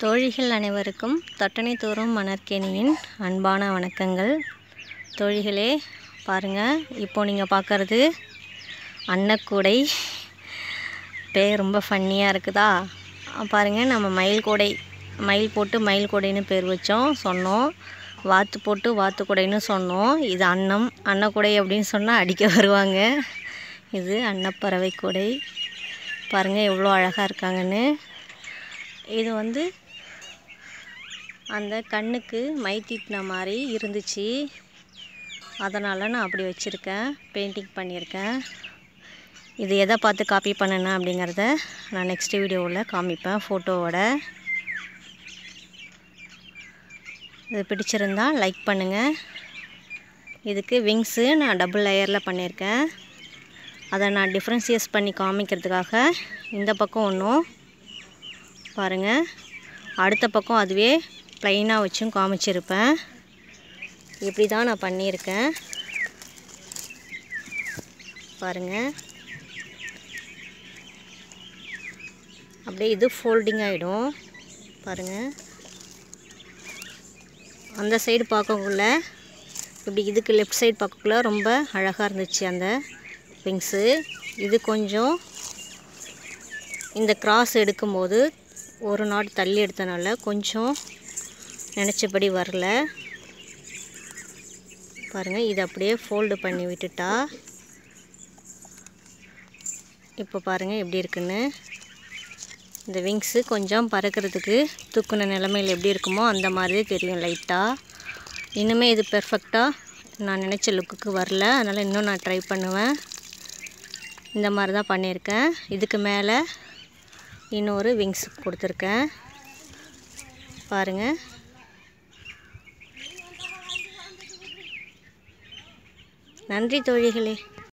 தோழிகள் அனைவருக்கும் தொட்டனை தோறும் மணற்கேணியின் அன்பான வணக்கங்கள் தோழிகளே பாருங்கள் இப்போ நீங்கள் பார்க்குறது அன்னக்கூடை பேர் ரொம்ப ஃபன்னியாக இருக்குதா பாருங்கள் நம்ம மயில் கூடை மயில் போட்டு மயில் கூடைன்னு பேர் வச்சோம் சொன்னோம் வாத்து போட்டு வாத்து கூடைன்னு சொன்னோம் இது அன்னம் அன்னக்கூடை அப்படின்னு சொன்னால் அடிக்க வருவாங்க இது அன்னப்பறவை கூடை பாருங்கள் எவ்வளோ அழகாக இருக்காங்கன்னு இது வந்து அந்த கண்ணுக்கு மை தீட்டின மாதிரி இருந்துச்சு அதனால் நான் அப்படி வச்சுருக்கேன் பெயிண்டிங் பண்ணியிருக்கேன் இது எதை பார்த்து காப்பி பண்ணினேன் அப்படிங்கிறத நான் நெக்ஸ்ட் வீடியோவில் காமிப்பேன் ஃபோட்டோவோட இது பிடிச்சிருந்தா லைக் பண்ணுங்கள் இதுக்கு விங்ஸு நான் டபுள் லேயரில் பண்ணியிருக்கேன் அதை நான் டிஃப்ரென்சியஸ் பண்ணி காமிக்கிறதுக்காக இந்த பக்கம் ஒன்றும் பாருங்கள் அடுத்த பக்கம் அதுவே ப்ளைனாக வச்சும் காமிச்சிருப்பேன் இப்படி தான் நான் பண்ணியிருக்கேன் பாருங்கள் அப்படியே இது ஃபோல்டிங் ஆகிடும் பாருங்கள் அந்த சைடு பார்க்கக்குள்ள இப்படி இதுக்கு லெஃப்ட் சைடு பார்க்கக்குள்ள ரொம்ப அழகாக இருந்துச்சு அந்த விங்ஸு இது கொஞ்சம் இந்த கிராஸ் எடுக்கும்போது ஒரு நாட் தள்ளி எடுத்தனால கொஞ்சம் நினச்சபடி வரல பாருங்கள் இது அப்படியே ஃபோல்டு பண்ணி விட்டுட்டா இப்போ பாருங்கள் எப்படி இருக்குன்னு இந்த விங்ஸு கொஞ்சம் பறக்கிறதுக்கு தூக்குன நிலமையில் எப்படி இருக்குமோ அந்த மாதிரியே தெரியும் லைட்டாக இன்னுமே இது பெர்ஃபெக்டாக நான் நினச்ச லுக்குக்கு வரல அதனால் இன்னும் நான் ட்ரை பண்ணுவேன் இந்த மாதிரி தான் பண்ணியிருக்கேன் இதுக்கு மேலே இன்னொரு விங்ஸ் கொடுத்துருக்கேன் பாருங்கள் நன்றி தோழிகளே